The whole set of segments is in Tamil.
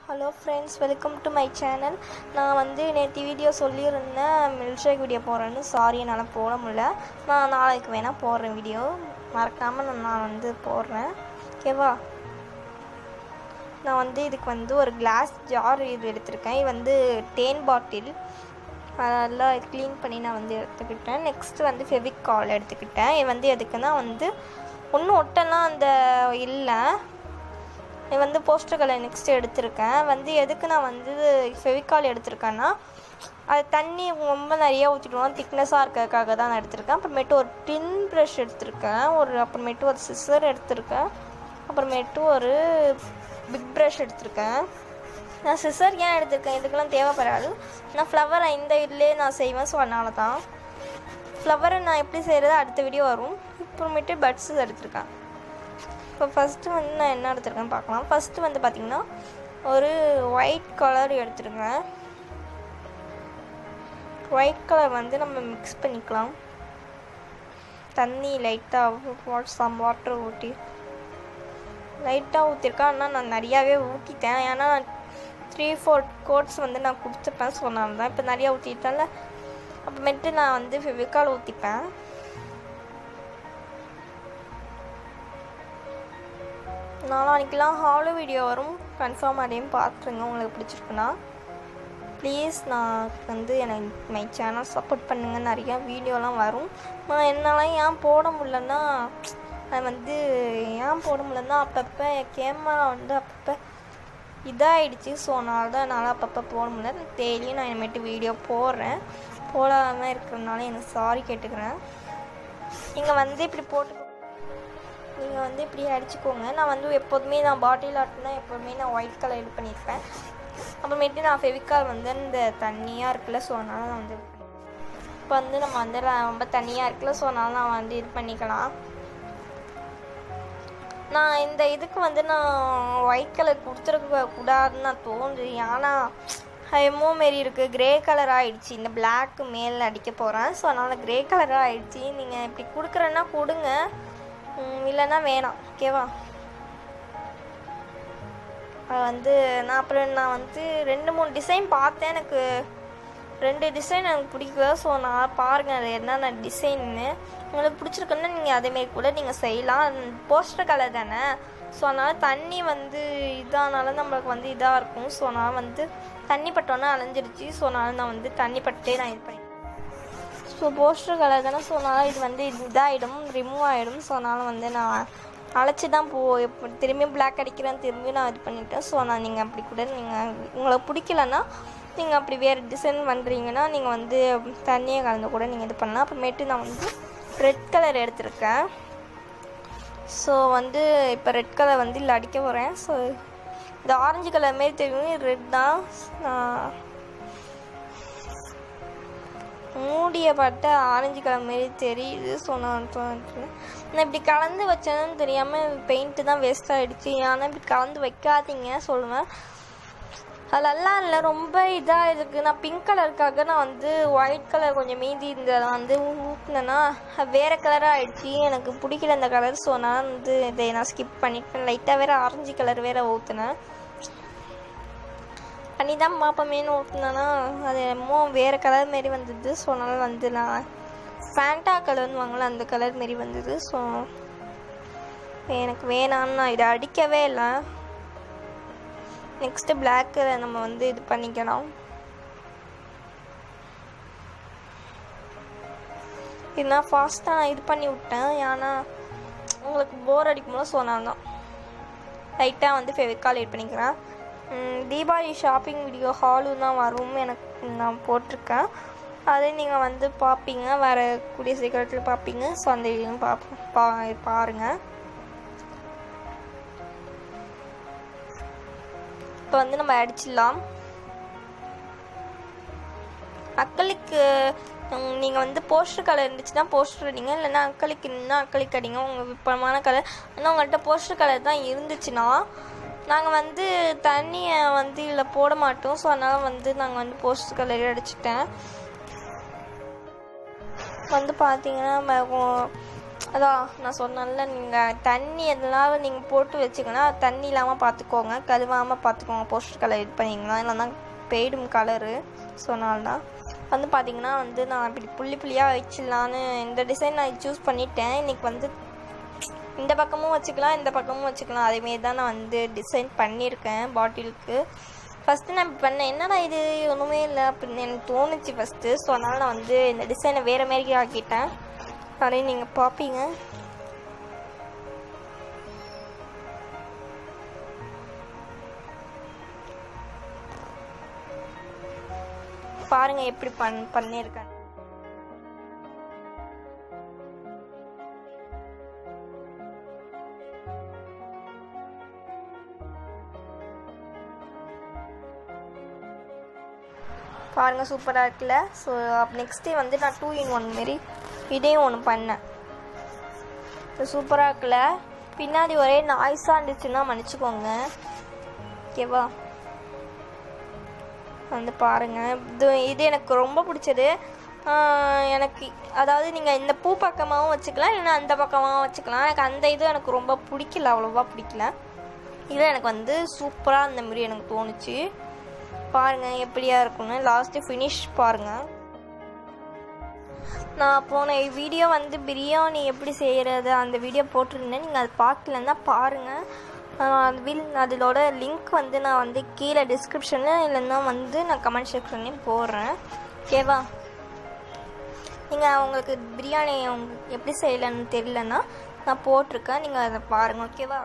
hello friends welcome to my channel நான் வந்து நேற்று வீடியோ சொல்லியிருந்தேன் மில்க்ஷேக் வீடியோ போடுறேன்னு சாரி என்னால் போட முடியல நான் நாளைக்கு வேணால் போடுறேன் வீடியோ மறக்காமல் நான் நான் வந்து போடுறேன் ஓகேவா நான் வந்து இதுக்கு வந்து ஒரு கிளாஸ் ஜார் இது எடுத்திருக்கேன் இது வந்து தேன் பாட்டில் அதெல்லாம் க்ளீன் பண்ணி நான் வந்து எடுத்துக்கிட்டேன் நெக்ஸ்ட்டு வந்து ஃபெவிகால் எடுத்துக்கிட்டேன் இது வந்து எதுக்குன்னா வந்து ஒன்றும் ஒட்டெல்லாம் அந்த இல்லை இது வந்து போஸ்டர் கலர் நெக்ஸ்ட் எடுத்திருக்கேன் வந்து எதுக்கு நான் வந்து ஃபெவிகால் எடுத்திருக்கேன்னா அது தண்ணி ரொம்ப நிறைய ஊற்றிடுவோம் திக்னஸாக இருக்கிறதுக்காக தான் நான் எடுத்திருக்கேன் அப்புறமேட்டு ஒரு டின் ப்ரஷ் எடுத்திருக்கேன் ஒரு அப்புறமேட்டு ஒரு சிசர் எடுத்திருக்கேன் அப்புறமேட்டு ஒரு பிக் ப்ரஷ் எடுத்திருக்கேன் நான் சிசர் ஏன் எடுத்திருக்கேன் இதுக்கெல்லாம் தேவைப்படாது நான் ஃப்ளவரை இந்த இதுலேயே நான் செய்வேன் ஸோ அதனால தான் ஃப்ளவரை நான் எப்படி செய்கிறது அடுத்த வீடியோ வரும் அப்புறமேட்டு பட்ஸு எடுத்திருக்கேன் இப்போ ஃபஸ்ட்டு வந்து நான் என்ன எடுத்திருக்கேன்னு பார்க்கலாம் ஃபஸ்ட்டு வந்து பார்த்திங்கன்னா ஒரு ஒயிட் கலர் எடுத்துருக்கேன் ஒயிட் கலர் வந்து நம்ம மிக்ஸ் பண்ணிக்கலாம் தண்ணி லைட்டாக வாட் சம் வாட்டர் ஊற்றி லைட்டாக ஊற்றிருக்கேன் ஆனால் நான் நிறையாவே ஊற்றிட்டேன் ஏன்னா நான் த்ரீ ஃபோர் கோட்ஸ் வந்து நான் கொடுத்துப்பேன் சொன்னால தான் இப்போ நிறையா ஊற்றிட்டேன்ல அப்புறமேட்டு நான் வந்து ஃபெவிகால் ஊற்றிப்பேன் நாளானிக்கெலாம் ஹாலோ வீடியோ வரும் கன்ஃபார்ம் அதையும் பார்த்துருங்க உங்களுக்கு பிடிச்சிருக்குன்னா ப்ளீஸ் நான் வந்து எனக்கு மை சேனல் சப்போர்ட் பண்ணுங்கள் நிறையா வீடியோலாம் வரும் நான் என்னால் ஏன் போட முடியலன்னா அது வந்து ஏன் போட முடியலன்னா அப்பப்போ கேமரா வந்து அப்பப்போ இதாகிடுச்சு ஸோ அதனால தான் என்னால் அப்பப்போ போட முடியல டெய்லியும் நான் இனிமேட்டு வீடியோ போடுறேன் போடாமல் இருக்கிறதுனால எனக்கு சாரி கேட்டுக்கிறேன் நீங்கள் வந்து இப்படி போட்டு நீங்கள் வந்து இப்படி அடிச்சுக்கோங்க நான் வந்து எப்போதுமே நான் பாட்டில் ஆட்டினா எப்போதுமே நான் ஒயிட் கலர் இது பண்ணியிருப்பேன் அப்புறமேட்டு நான் ஃபெவிகால் வந்து இந்த தண்ணியாக இருக்குல்ல ஸோ அதனால் நான் வந்து இப்போ வந்து நம்ம வந்து ரொம்ப தண்ணியாக இருக்குல்ல ஸோ அதனால் நான் வந்து இது பண்ணிக்கலாம் நான் இந்த இதுக்கு வந்து நான் ஒயிட் கலர் கொடுத்துருக்க கூடாதுன்னு நான் தோணுது ஏன்னா எம்மோ மாரி இருக்குது க்ரே கலர் ஆகிடுச்சு இந்த பிளாக்கு மேலே அடிக்க போகிறேன் ஸோ அதனால் க்ரே கலராக ஆகிடுச்சு நீங்கள் இப்படி கொடுக்குறேன்னா கொடுங்க இல்லைன்னா வேணாம் ஓகேவா அது வந்து நான் அப்புறம் நான் வந்து ரெண்டு மூணு டிசைன் பார்த்தேன் எனக்கு ரெண்டு டிசைன் எனக்கு பிடிக்கல ஸோ நான் பாருங்கள் அது என்னென்ன டிசைன்னு உங்களுக்கு பிடிச்சிருக்குன்னா நீங்கள் அதேமாரி கூட நீங்கள் செய்யலாம் போஸ்டர் கலர் தானே ஸோ அதனால் தண்ணி வந்து இதானால நம்மளுக்கு வந்து இதாக இருக்கும் ஸோ நான் வந்து தண்ணி பட்டோன்னே அலைஞ்சிருச்சு ஸோ அதனால் நான் வந்து தண்ணி பட்டே நான் இது பண்ணி ஸோ போஸ்டர் கலர் தானே ஸோ அதனால் இது வந்து இதாகிடும் ரிமூவ் ஆகிடும் ஸோ அதனால் வந்து நான் அழைச்சி தான் போ இப்போ திரும்பி பிளாக் அடிக்கிறேன் திரும்பி நான் இது பண்ணிட்டேன் ஸோ நான் நீங்கள் அப்படி கூட நீங்கள் உங்களுக்கு பிடிக்கலன்னா நீங்கள் அப்படி வேறு டிசைன் பண்ணுறீங்கன்னா நீங்கள் வந்து தண்ணியை கலந்து கூட நீங்கள் இது பண்ணலாம் அப்புறமேட்டு நான் வந்து ரெட் கலர் எடுத்திருக்கேன் ஸோ வந்து இப்போ ரெட் கலர் வந்து இல்லை அடிக்க போகிறேன் ஸோ இந்த ஆரஞ்சு கலர் மாரி தெரியும் ரெட் தான் நான் மூடிய பார்த்தா ஆரஞ்சு கலர் மாரி தெரியுது ஸோ நான் நான் இப்படி கலந்து வச்சேன்னு தெரியாமல் பெயிண்ட்டு தான் வேஸ்ட் ஆகிடுச்சு ஆனால் இப்படி கலந்து வைக்காதீங்க சொல்லுவேன் அதெல்லாம் இல்லை ரொம்ப இதாக இருக்குது நான் பிங்க் கலருக்காக நான் வந்து ஒயிட் கலர் கொஞ்சம் மீதி இருந்ததை வந்து ஊட்டினேன்னா வேறு கலராக ஆகிடுச்சு எனக்கு பிடிக்கல இந்த கலர் ஸோ நான் வந்து இதை நான் ஸ்கிப் பண்ணிட்டேன் லைட்டாக வேறு ஆரஞ்சு கலர் வேறு ஊற்றுனேன் பண்ணி தான் பார்ப்போமேனு ஊற்றுனேன்னா அது என்னமோ வேறு கலர் மாரி வந்தது ஸோ அதனால் வந்து நான் ஃபேண்டா கலர்னு வாங்கல அந்த கலர் மாரி வந்தது ஸோ எனக்கு வேணான்னு நான் இதை அடிக்கவே இல்லை நெக்ஸ்ட்டு பிளாக்கு நம்ம வந்து இது பண்ணிக்கலாம் இது நான் ஃபாஸ்ட்டாக நான் இது பண்ணி விட்டேன் ஏன்னா உங்களுக்கு போர் அடிக்கும்போது சொன்னாங்க தான் லைட்டாக வந்து ஃபெவிகால் இது பண்ணிக்கிறேன் தீபாவளி ஷாப்பிங் வீடியோ ஹாலு தான் வரும் எனக்கு நான் போட்டிருக்கேன் அதை நீங்கள் வந்து பார்ப்பீங்க வேறு கூடிய சீக்கிரத்தில் பார்ப்பீங்க ஸோ அந்த வீடியோ பார்ப்போம் பா பாருங்கள் இப்போ வந்து நம்ம அடிச்சிடலாம் அக்களிக்கு நீங்கள் வந்து போஸ்டர் கலர் இருந்துச்சுன்னா போஸ்டர் அடிங்க இல்லைன்னா அக்களிக்கு நின்னா அக்களிக்கு அடிங்க உங்கள் விருப்பமான கலர் ஆனால் உங்கள்கிட்ட போஸ்டர் கலர் தான் இருந்துச்சுன்னா நாங்கள் வந்து தண்ணியை வந்து இதில் போட மாட்டோம் ஸோ அதனால் வந்து நாங்கள் வந்து போஸ்டர் கலர் அடிச்சிட்டேன் வந்து பார்த்தீங்கன்னா நம்ம அதான் நான் சொன்னேன்ல நீங்கள் தண்ணி எதனால நீங்கள் போட்டு வச்சிங்கன்னா தண்ணி இல்லாமல் பார்த்துக்கோங்க கழுவாமல் பார்த்துக்கோங்க போஸ்டர் கலர் இது பண்ணிங்கன்னா இல்லைன்னா பெய்டும் கலரு சொன்னால தான் வந்து பார்த்தீங்கன்னா வந்து நான் இப்படி புள்ளி புள்ளியாக வச்சிடலான்னு இந்த டிசைன் நான் சூஸ் பண்ணிட்டேன் இன்னைக்கு வந்து இந்த பக்கமும் வச்சுக்கலாம் இந்த பக்கமும் வச்சுக்கலாம் அதேமாரி தான் நான் வந்து டிசைன் பண்ணியிருக்கேன் பாட்டிலுக்கு ஃபஸ்ட்டு நான் இப்படி பண்ணேன் என்னடா இது ஒன்றுமே இல்லை அப்படின்னு எனக்கு தோணுச்சு ஃபஸ்ட்டு ஸோ அதனால் நான் வந்து இந்த டிசைனை வேறு மாரி ஆக்கிட்டேன் அதையும் நீங்கள் பார்ப்பீங்க பாருங்க எப்படி பண் பண்ணியிருக்கேன் பாருங்க சூப்பராக இருக்குல்ல ஸோ நெக்ஸ்ட் டே வந்து நான் டூ இன் ஒன் மாரி இதையும் ஒன்று பண்ணேன் சூப்பராக இருக்குல்ல பின்னாடி ஒரே நாய்ஸாக இருந்துச்சுன்னா மன்னிச்சுக்கோங்க ஓகேவா வந்து பாருங்க இது இது எனக்கு ரொம்ப பிடிச்சது ஆஹ் எனக்கு அதாவது நீங்கள் இந்த பூ பக்கமாகவும் வச்சுக்கலாம் இல்லைன்னா அந்த பக்கமாகவும் வச்சுக்கலாம் எனக்கு அந்த இது எனக்கு ரொம்ப பிடிக்கல அவ்வளோவா பிடிக்கல இது எனக்கு வந்து சூப்பராக அந்த மாதிரி எனக்கு தோணுச்சு பாருங்கள் எப்படியா இருக்கும்னு லாஸ்ட்டு ஃபினிஷ் பாருங்கள் நான் போன வீடியோ வந்து பிரியாணி எப்படி செய்கிறது அந்த வீடியோ போட்டிருந்தேன் நீங்கள் அதை பார்க்கலன்னா பாருங்கள் அது வில் அதோட லிங்க் வந்து நான் வந்து கீழே டிஸ்கிரிப்ஷனில் இல்லைன்னா வந்து நான் கமெண்ட் செக்ஷன்லேயும் போடுறேன் ஓகேவா நீங்கள் உங்களுக்கு பிரியாணி உங்களுக்கு எப்படி செய்யலைன்னு தெரியலன்னா நான் போட்டிருக்கேன் நீங்கள் அதை பாருங்கள் ஓகேவா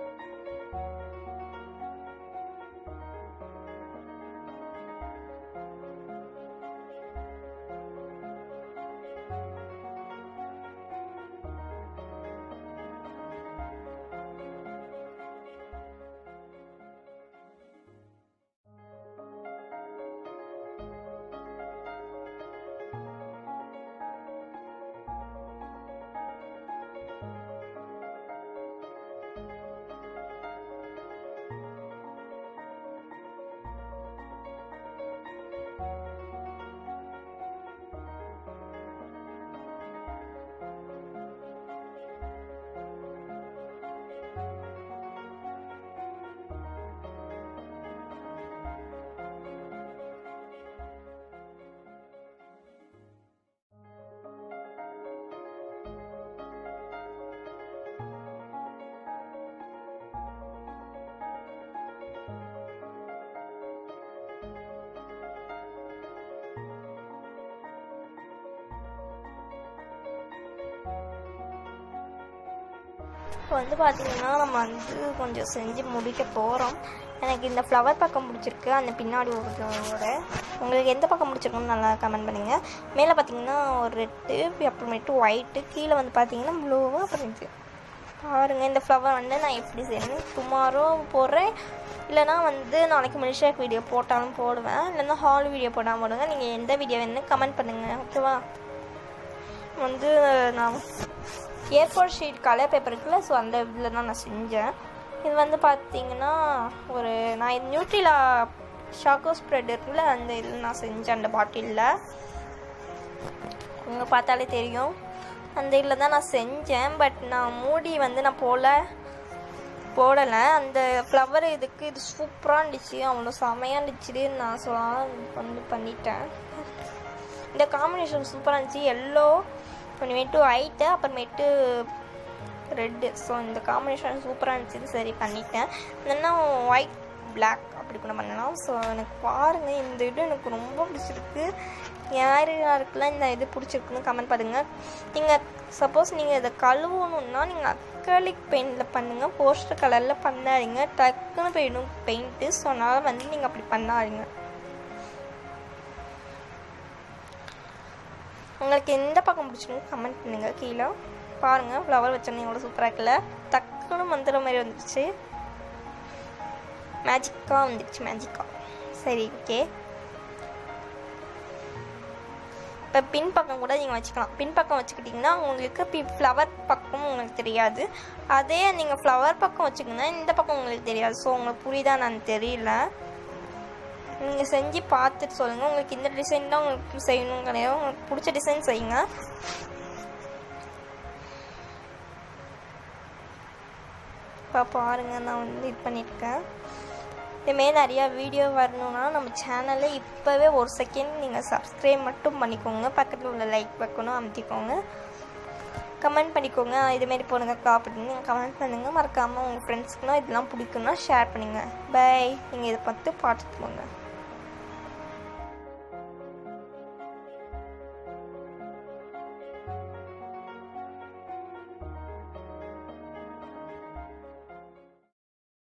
இப்போ வந்து பார்த்தீங்கன்னா நம்ம வந்து கொஞ்சம் செஞ்சு முடிக்க போகிறோம் எனக்கு இந்த ஃப்ளவர் பக்கம் பிடிச்சிருக்கு அந்த பின்னாடி ஒருத்தவங்களோட உங்களுக்கு எந்த பக்கம் பிடிச்சிருக்குன்னு நல்லா கமெண்ட் பண்ணுங்கள் மேலே பார்த்தீங்கன்னா ஒரு ரெட்டு அப்புறமேட்டு ஒயிட்டு கீழே வந்து பார்த்தீங்கன்னா ப்ளூவும் அப்புறம் இது பாருங்கள் இந்த ஃப்ளவர் வந்து நான் எப்படி செய்யணும் டுமாரோ போடுறேன் இல்லைனா வந்து நாளைக்கு மில்ஷேக் வீடியோ போட்டாலும் போடுவேன் இல்லைன்னா ஹால் வீடியோ போட்டாலும் போடுங்க நீங்கள் எந்த வீடியோ வேணும்னு கமெண்ட் பண்ணுங்கள் ஓகேவா வந்து நான் A four sheet colour paper இருக்குல்ல ஸோ அந்த இதில் தான் நான் செஞ்சேன் இது வந்து பார்த்தீங்கன்னா ஒரு நான் இது நியூட்ரிலா ஷாக்கோ ஸ்ப்ரெட் இருக்குல்ல அந்த இதில் நான் செஞ்சேன் அந்த பாட்டிலில் உங்க பார்த்தாலே தெரியும் அந்த இதில் தான் நான் செஞ்சேன் பட் நான் மூடி வந்து நான் போல போடலை அந்த ஃப்ளவர் இதுக்கு இது சூப்பராக இருந்துச்சு அவ்வளோ செமையாக இருந்துச்சு நான் சொல்லலாம் வந்து பண்ணிட்டேன் இந்த காம்பினேஷன் சூப்பராக இருந்துச்சு எல்லோ அப்புறமேட்டு ஒயிட்டு அப்புறமேட்டு ரெட்டு ஸோ இந்த காம்பினேஷன் சூப்பராக இருந்துச்சு சரி பண்ணிட்டேன் இல்லைன்னா ஒயிட் பிளாக் அப்படி கூட பண்ணலாம் ஸோ எனக்கு பாருங்கள் இந்த இது எனக்கு ரொம்ப பிடிச்சிருக்கு யார் யாருக்கெல்லாம் இந்த இது பிடிச்சிருக்குன்னு கமெண்ட் பண்ணுங்கள் நீங்கள் சப்போஸ் நீங்கள் இதை கழுவணுன்னா நீங்கள் அக்ரலிக் பெயிண்டில் பண்ணுங்கள் போஸ்டர் கலரில் பண்ணாதீங்க டக்குன்னு போயிடும் பெயிண்ட்டு ஸோ அதனால் வந்து நீங்கள் அப்படி பண்ணாதீங்க உங்களுக்கு எந்த பக்கம் பிடிச்சிருக்கு கமெண்ட் பண்ணுங்கள் கீழே பாருங்கள் ஃப்ளவர் வச்சோன்னே எவ்வளோ சூப்பராக இருக்குல்ல டக்குன்னு மந்திர மாதிரி வந்துடுச்சு மேஜிக்காக வந்துடுச்சு மேஜிக்காக சரி ஓகே இப்போ பின் பக்கம் கூட நீங்கள் வச்சுக்கலாம் பின் பக்கம் வச்சுக்கிட்டிங்கன்னா உங்களுக்கு பி ஃப்ளவர் பக்கம் உங்களுக்கு தெரியாது அதே நீங்கள் ஃப்ளவர் பக்கம் வச்சுக்கிங்கன்னா இந்த பக்கம் உங்களுக்கு தெரியாது ஸோ உங்களுக்கு புரியுதா நான் தெரியல நீங்கள் செஞ்சு பார்த்துட்டு சொல்லுங்கள் உங்களுக்கு இந்த டிசைன் தான் உங்களுக்கு செய்யணும் கிடையாது உங்களுக்கு பிடிச்ச டிசைன் செய்யுங்க இப்போ பாருங்கள் நான் வந்து இது பண்ணியிருக்கேன் இதுமாரி நிறையா வீடியோ வரணும்னா நம்ம சேனலை இப்போவே ஒரு செகண்ட் நீங்கள் சப்ஸ்கிரைப் மட்டும் பண்ணிக்கோங்க பக்கத்தில் உள்ள லைக் பக்கணும் அமைத்திக்கோங்க கமெண்ட் பண்ணிக்கோங்க இதுமாரி போடுங்க அப்படின்னு நீங்கள் கமெண்ட் பண்ணுங்கள் மறக்காமல் உங்கள் ஃப்ரெண்ட்ஸ்க்குலாம் இதெல்லாம் பிடிக்குன்னா ஷேர் பண்ணுங்கள் பை நீங்கள் இதை பார்த்து பார்த்துட்டு போங்க